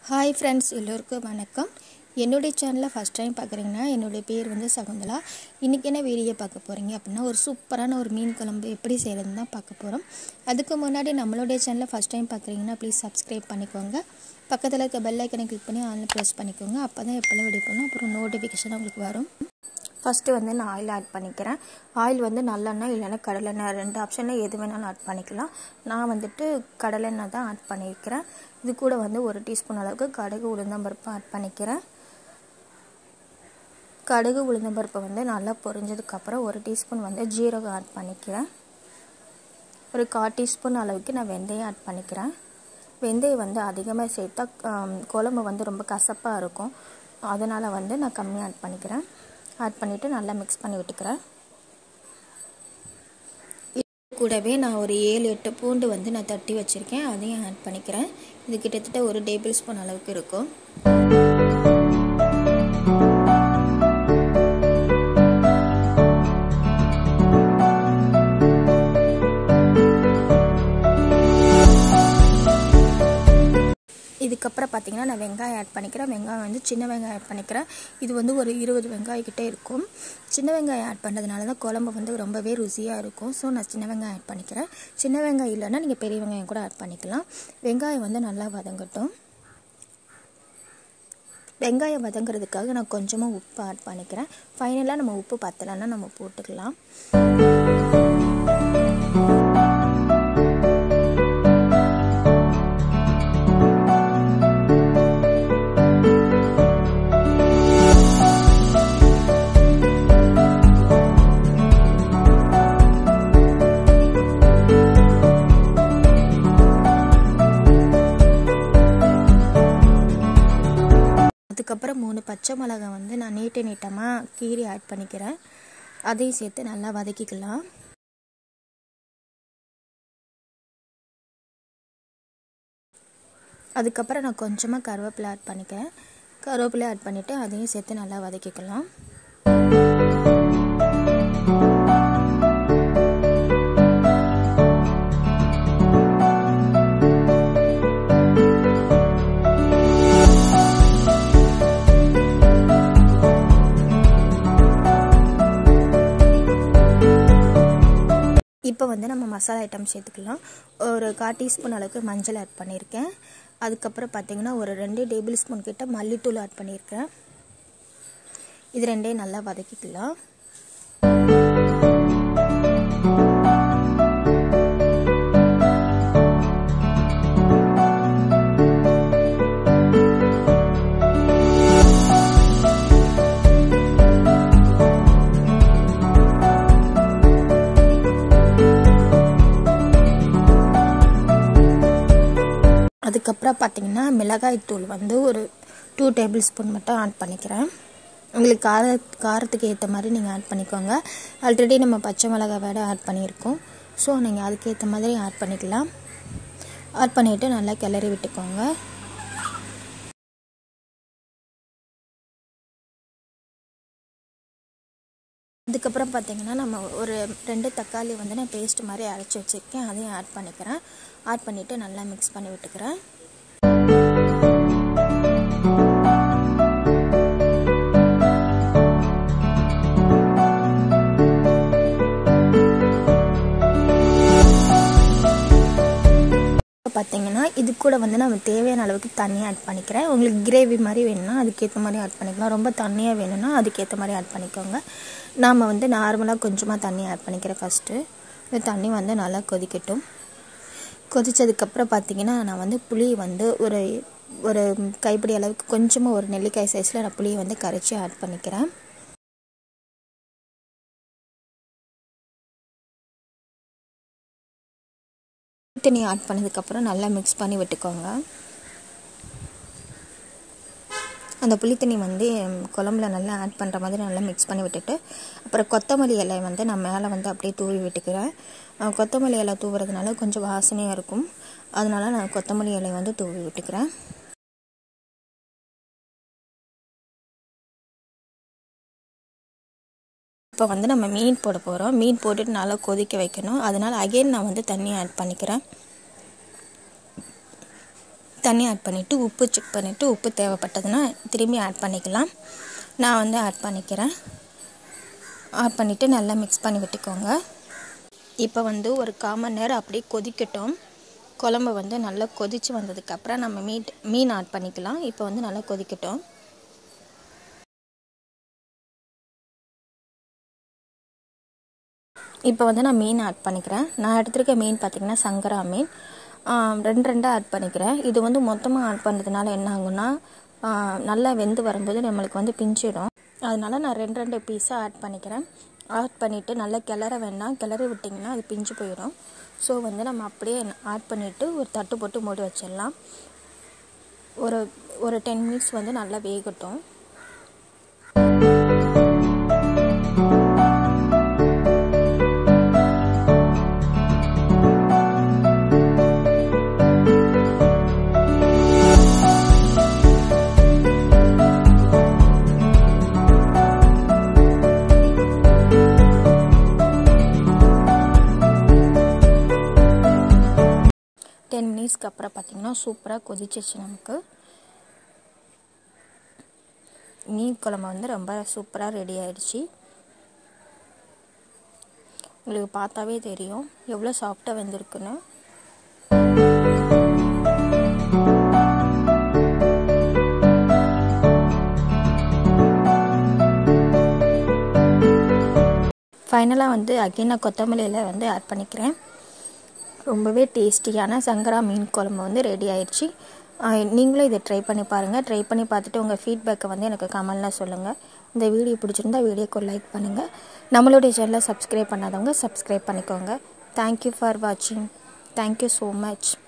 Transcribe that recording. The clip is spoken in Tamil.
ஹாய் ஃப்ரெண்ட்ஸ் எல்லோருக்கும் வணக்கம் என்னுடைய சேனலை ஃபஸ்ட் டைம் பார்க்குறீங்கன்னா என்னுடைய பேர் வந்து சகுந்தலா இன்றைக்கி என்ன வீடியோ பார்க்க போகிறீங்க அப்படின்னா ஒரு சூப்பரான ஒரு மீன் குழம்பு எப்படி செய்கிறதுன்னு தான் பார்க்க போகிறோம் அதுக்கு முன்னாடி நம்மளுடைய சேனலை ஃபஸ்ட் டைம் பார்க்குறீங்கன்னா ப்ளீஸ் சப்ஸ்கிரைப் பண்ணிக்கோங்க பக்கத்தில் இருக்க பெல் ஐக்கனை கிளிக் பண்ணி ஆன்லைன் ப்ரெஸ் பண்ணிக்கோங்க அப்போ தான் எப்போல்லாம் வீடியோ பண்ணணும் அப்புறம் நோட்டிஃபிகேஷன் உங்களுக்கு வரும் ஃபஸ்ட்டு வந்து நான் ஆயில் ஆட் பண்ணிக்கிறேன் ஆயில் வந்து நல்லெண்ணெய் இல்லைன்னா கடலெண்ணெய் ரெண்டு ஆப்ஷனில் எது வேணாலும் ஆட் பண்ணிக்கலாம் நான் வந்துட்டு கடலெண்ணெய் தான் ஆட் பண்ணியிருக்கிறேன் இது கூட வந்து ஒரு டீஸ்பூன் அளவுக்கு கடுகு உளுந்தம்பருப்பு ஆட் பண்ணிக்கிறேன் கடுகு உளுந்தம்பருப்பு வந்து நல்லா பொரிஞ்சதுக்கப்புறம் ஒரு டீஸ்பூன் வந்து ஜீரகம் ஆட் பண்ணிக்கிறேன் ஒரு கால் டீஸ்பூன் அளவுக்கு நான் வெந்தயம் ஆட் பண்ணிக்கிறேன் வெந்தயம் வந்து அதிகமாக சேர்த்தா குழம்பு வந்து ரொம்ப கசப்பாக இருக்கும் அதனால் வந்து நான் கம்மியாக ஆட் பண்ணிக்கிறேன் ஆட் பண்ணிவிட்டு நல்லா மிக்ஸ் பண்ணி விட்டுக்கிறேன் கூடவே நான் ஒரு ஏழு எட்டு பூண்டு வந்து நான் தட்டி வச்சுருக்கேன் அதையும் ஆட் பண்ணிக்கிறேன் இது கிட்டத்தட்ட ஒரு டேபிள் ஸ்பூன் அளவுக்கு இருக்கும் இதுக்கப்புறம் பார்த்தீங்கன்னா நான் வெங்காயம் ஆட் பண்ணிக்கிறேன் வெங்காயம் வந்து சின்ன வெங்காயம் ஆட் பண்ணிக்கிறேன் இது வந்து ஒரு இருபது வெங்காயம் கிட்டே இருக்கும் சின்ன வெங்காயம் ஆட் பண்ணுறதுனால தான் குழம்பு வந்து ரொம்பவே ருசியாக இருக்கும் ஸோ நான் சின்ன வெங்காயம் ஆட் பண்ணிக்கிறேன் சின்ன வெங்காயம் இல்லைன்னா நீங்கள் பெரிய வெங்காயம் கூட ஆட் பண்ணிக்கலாம் வெங்காயம் வந்து நல்லா வதங்கட்டும் வெங்காயம் வதங்குறதுக்காக நான் கொஞ்சமாக உப்பு ஆட் பண்ணிக்கிறேன் ஃபைனலாக நம்ம உப்பு பத்தலைன்னா நம்ம போட்டுக்கலாம் அதுக்கப்புறம் மூணு பச்சை மிளகாய் வந்து நான் நீட்ட நீட்டமாக கீரி ஆட் பண்ணிக்கிறேன் அதையும் சேர்த்து நல்லா வதக்கிக்கலாம் அதுக்கப்புறம் நான் கொஞ்சமாக கருவேப்பிலை ஆட் பண்ணிக்கிறேன் கருவேப்பிலை ஆட் பண்ணிவிட்டு அதையும் சேர்த்து நல்லா வதக்கிக்கலாம் இப்போ வந்து நம்ம மசாலா ஐட்டம் சேர்த்துக்கலாம் ஒரு கால் டீஸ்பூன் அளவுக்கு மஞ்சள் ஆட் பண்ணியிருக்கேன் அதுக்கப்புறம் பார்த்தீங்கன்னா ஒரு ரெண்டு டேபிள் ஸ்பூன் கிட்ட மல்லித்தூள் ஆட் பண்ணியிருக்கேன் இது ரெண்டையும் நல்லா வதக்கிக்கலாம் அதுக்கப்புறம் பார்த்தீங்கன்னா மிளகாய் தூள் வந்து ஒரு டூ டேபிள் ஸ்பூன் மட்டும் ஆட் பண்ணிக்கிறேன் உங்களுக்கு கார காரத்துக்கு ஏற்ற மாதிரி நீங்கள் ஆட் பண்ணிக்கோங்க ஆல்ரெடி நம்ம பச்சை மிளகாய் வேட ஆட் பண்ணியிருக்கோம் ஸோ நீங்கள் அதுக்கேற்ற மாதிரி ஆட் பண்ணிக்கலாம் ஆட் பண்ணிவிட்டு நல்லா கிளறி விட்டுக்கோங்க அதுக்கப்புறம் பார்த்தீங்கன்னா நம்ம ஒரு ரெண்டு தக்காளி வந்து நான் பேஸ்ட் மாதிரி அரைச்சி வச்சுருக்கேன் அதையும் ஆட் பண்ணிக்கிறேன் ஆட் பண்ணிவிட்டு நல்லா மிக்ஸ் பண்ணி விட்டுக்கிறேன் பார்த்தீங்கன்னா இது கூட வந்து நம்ம தேவையான அளவுக்கு தண்ணி ஆட் பண்ணிக்கிறேன் உங்களுக்கு கிரேவி மாதிரி வேணும்னா அதுக்கேற்ற மாதிரி ஆட் பண்ணிக்கலாம் ரொம்ப தண்ணியாக வேணும்னா அதுக்கேற்ற மாதிரி ஆட் பண்ணிக்கோங்க நாம் வந்து நார்மலாக கொஞ்சமாக தண்ணி ஆட் பண்ணிக்கிறேன் ஃபஸ்ட்டு இந்த தண்ணி வந்து நல்லா கொதிக்கட்டும் கொதித்ததுக்கப்புறம் பார்த்தீங்கன்னா நான் வந்து புளி வந்து ஒரு ஒரு கைப்பிடி அளவுக்கு கொஞ்சமாக ஒரு நெல்லிக்காய் சைஸில் நான் புளியை வந்து கரைச்சி ஆட் பண்ணிக்கிறேன் தண்ணி ஆட் பண்ணதுக்கப்புறம் நல்லா மிக்ஸ் பண்ணி விட்டுக்கோங்க அந்த புளித்தண்ணி வந்து குழம்புல நல்லா ஆட் பண்ணுற மாதிரி நல்லா மிக்ஸ் பண்ணி விட்டுட்டு அப்புறம் கொத்தமல்லி இலை வந்து நான் மேலே வந்து அப்படியே தூவி விட்டுக்கிறேன் கொத்தமல்லி இலை தூவுறதுனால கொஞ்சம் வாசனையாக இருக்கும் அதனால நான் கொத்தமல்லி இலை வந்து தூவி விட்டுக்கிறேன் இப்போ வந்து நம்ம மீன் போட போகிறோம் மீன் போட்டுட்டு நல்லா கொதிக்க வைக்கணும் அதனால் அகைன் நான் வந்து தண்ணி ஆட் பண்ணிக்கிறேன் தண்ணி ஆட் பண்ணிவிட்டு உப்பு செக் பண்ணிவிட்டு உப்பு தேவைப்பட்டதுன்னா திரும்பி ஆட் பண்ணிக்கலாம் நான் வந்து ஆட் பண்ணிக்கிறேன் ஆட் பண்ணிவிட்டு நல்லா மிக்ஸ் பண்ணி விட்டுக்கோங்க இப்போ வந்து ஒரு கால் மணி நேரம் அப்படியே கொதிக்கட்டும் குழம்பு வந்து நல்லா கொதித்து வந்ததுக்கப்புறம் நம்ம மீட் மீன் ஆட் பண்ணிக்கலாம் இப்போ வந்து நல்லா கொதிக்கட்டும் இப்போ வந்து நான் மீன் ஆட் பண்ணிக்கிறேன் நான் எடுத்துருக்க மீன் பார்த்திங்கன்னா சங்கரா மீன் ரெண்டு ரெண்டாக ஆட் பண்ணிக்கிறேன் இது வந்து மொத்தமாக ஆட் பண்ணுறதுனால என்ன ஆகும்னா நல்லா வெந்து வரும்போது நம்மளுக்கு வந்து பிஞ்சிடும் அதனால நான் ரெண்டு ரெண்டு பீஸாக ஆட் பண்ணிக்கிறேன் ஆட் பண்ணிவிட்டு நல்லா கிளற வேண்டாம் கிளறி விட்டிங்கன்னா அது பிஞ்சு போயிடும் ஸோ வந்து நம்ம அப்படியே ஆட் பண்ணிவிட்டு ஒரு தட்டு போட்டு மூடி வச்சிடலாம் ஒரு ஒரு டென் மினிட்ஸ் வந்து நல்லா வேகட்டும் டென் மினிட்ஸ்க்கு அப்புறம் பார்த்திங்கன்னா சூப்பராக கொதிச்சிச்சு நமக்கு மீன் குழம்பு வந்து ரொம்ப சூப்பராக ரெடி ஆயிடுச்சு உங்களுக்கு பார்த்தாவே தெரியும் எவ்வளோ சாஃப்டாக வெந்திருக்குன்னு ஃபைனலாக வந்து அகைன் நான் கொத்தமல்லியில் வந்து ஆட் பண்ணிக்கிறேன் ரொம்பவே டேஸ்டியான சங்கரா மீன் குழம்பு வந்து ரெடி ஆயிடுச்சு நீங்களும் இதை ட்ரை பண்ணி பாருங்கள் ட்ரை பண்ணி பார்த்துட்டு உங்கள் ஃபீட்பேக்கை வந்து எனக்கு கமெண்டில் சொல்லுங்கள் இந்த வீடியோ பிடிச்சிருந்தா வீடியோக்கு லைக் பண்ணுங்கள் நம்மளுடைய சேனலை சப்ஸ்கிரைப் பண்ணாதவங்க சப்ஸ்கிரைப் பண்ணிக்கோங்க தேங்க்யூ ஃபார் வாட்சிங் தேங்க்யூ ஸோ மச்